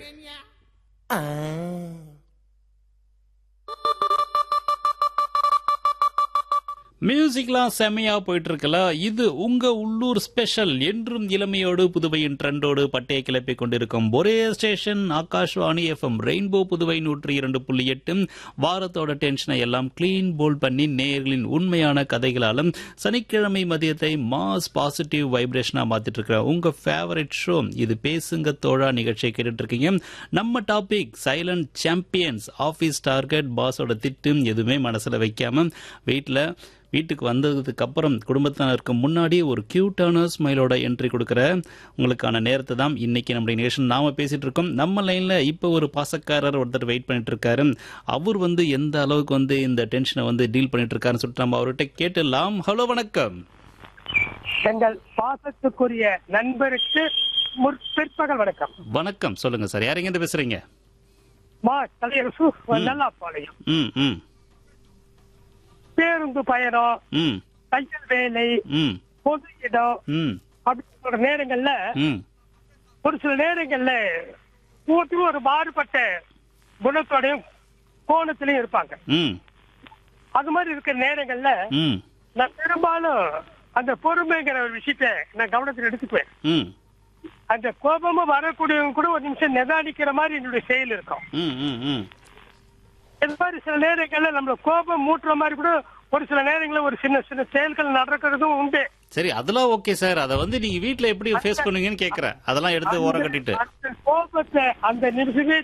ஆ. மியூசிக்லாம் செம்மையா போயிட்டு இருக்கல இது உங்க உள்ளூர் ஸ்பெஷல் என்றும் இளமையோடு புதுவையின் ட்ரெண்டோடு பட்டையை கிளப்பி கொண்டிருக்கும் ஒரே station Akashvani FM rainbow Puduvai நூற்றி இரண்டு புள்ளி எட்டு வாரத்தோட டென்ஷனை எல்லாம் கிளீன் போல் பண்ணி நேயர்களின் உண்மையான கதைகளாலும் சனிக்கிழமை மதியத்தை மாஸ் பாசிட்டிவ் வைப்ரேஷனா மாத்திட்டு இருக்கிற உங்க ஃபேவரட் ஷோ இது பேசுங்க தோழா நிகழ்ச்சியை கேட்டுட்டு இருக்கீங்க நம்ம topic silent champions office target பாஸோட திட்டு எதுவுமே மனசுல வைக்காம வீட்டில் வீட்டுக்கு வந்ததுக்கு அப்புறம் குடும்பத்தினருக்கு முன்னாடி ஒரு கியூட்டான ஸ்மைலோட என்ட்ரி கொடுக்குற உங்களுக்கான நேரத்தை தான் இன்னைக்கு நம்முடைய நேஷன் நாம பேசிட்டு இருக்கோம் நம்ம லைன்ல இப்போ ஒரு பாசக்காரர் ஒருத்தர் வெயிட் பண்ணிட்டு இருக்காரு அவர் வந்து எந்த அளவுக்கு வந்து இந்த டென்ஷனை வந்து டீல் பண்ணிட்டு இருக்காருன்னு சொல்லிட்டு நம்ம அவர்கிட்ட கேட்டுடலாம் ஹலோ வணக்கம் எங்கள் பாசத்துக்குரிய நண்பருக்கு முற்- பிற்பகல் வணக்கம் வணக்கம் சொல்லுங்க சார் யார் எங்கேருந்து பேசுறீங்க மா தலையரசு நல்லா பாளையம் ம் ம் பேருந்து பயணம் ம் தையல் வேலை ம் பொது இடம் ம் அப்படின்னு சொல்ற நேரங்கள்ல ம் ஒரு சில நேரங்கள்ல ஒவ்வொருத்தரும் ஒரு மாறுபட்ட குணத்தோடையும் கோணத்திலையும் இருப்பாங்க ம் அது மாதிரி இருக்கிற நேரங்கள்ல ம் நான் பெரும்பாலும் அந்த பொறுமைங்கிற ஒரு விஷயத்த நான் கவனத்தில் எடுத்துக்குவேன் ம் அந்த கோபமா வரக்கூடியவங்க கூட ஒரு நிமிஷம் நிதானிக்கிற மாதிரி என்னுடைய செயல் இருக்கும் ம் ம் ம் இது மாதிரி சில நேரங்கள்ல நம்மள கோபம் மூட்டுற மாதிரி கூட ஒரு சில நேரங்கள்ல ஒரு சின்ன சின்ன செயல்கள் நடக்கிறதும் உண்டு சரி அதெல்லாம் ஓகே சார் அதை வந்து நீங்க வீட்ல எப்படி ஃபேஸ் பண்ணுவீங்கன்னு கேக்குறேன் அதெல்லாம் எடுத்து ஓரம் கட்டிட்டு அந்த கோபத்தை அந்த நிமிஷமே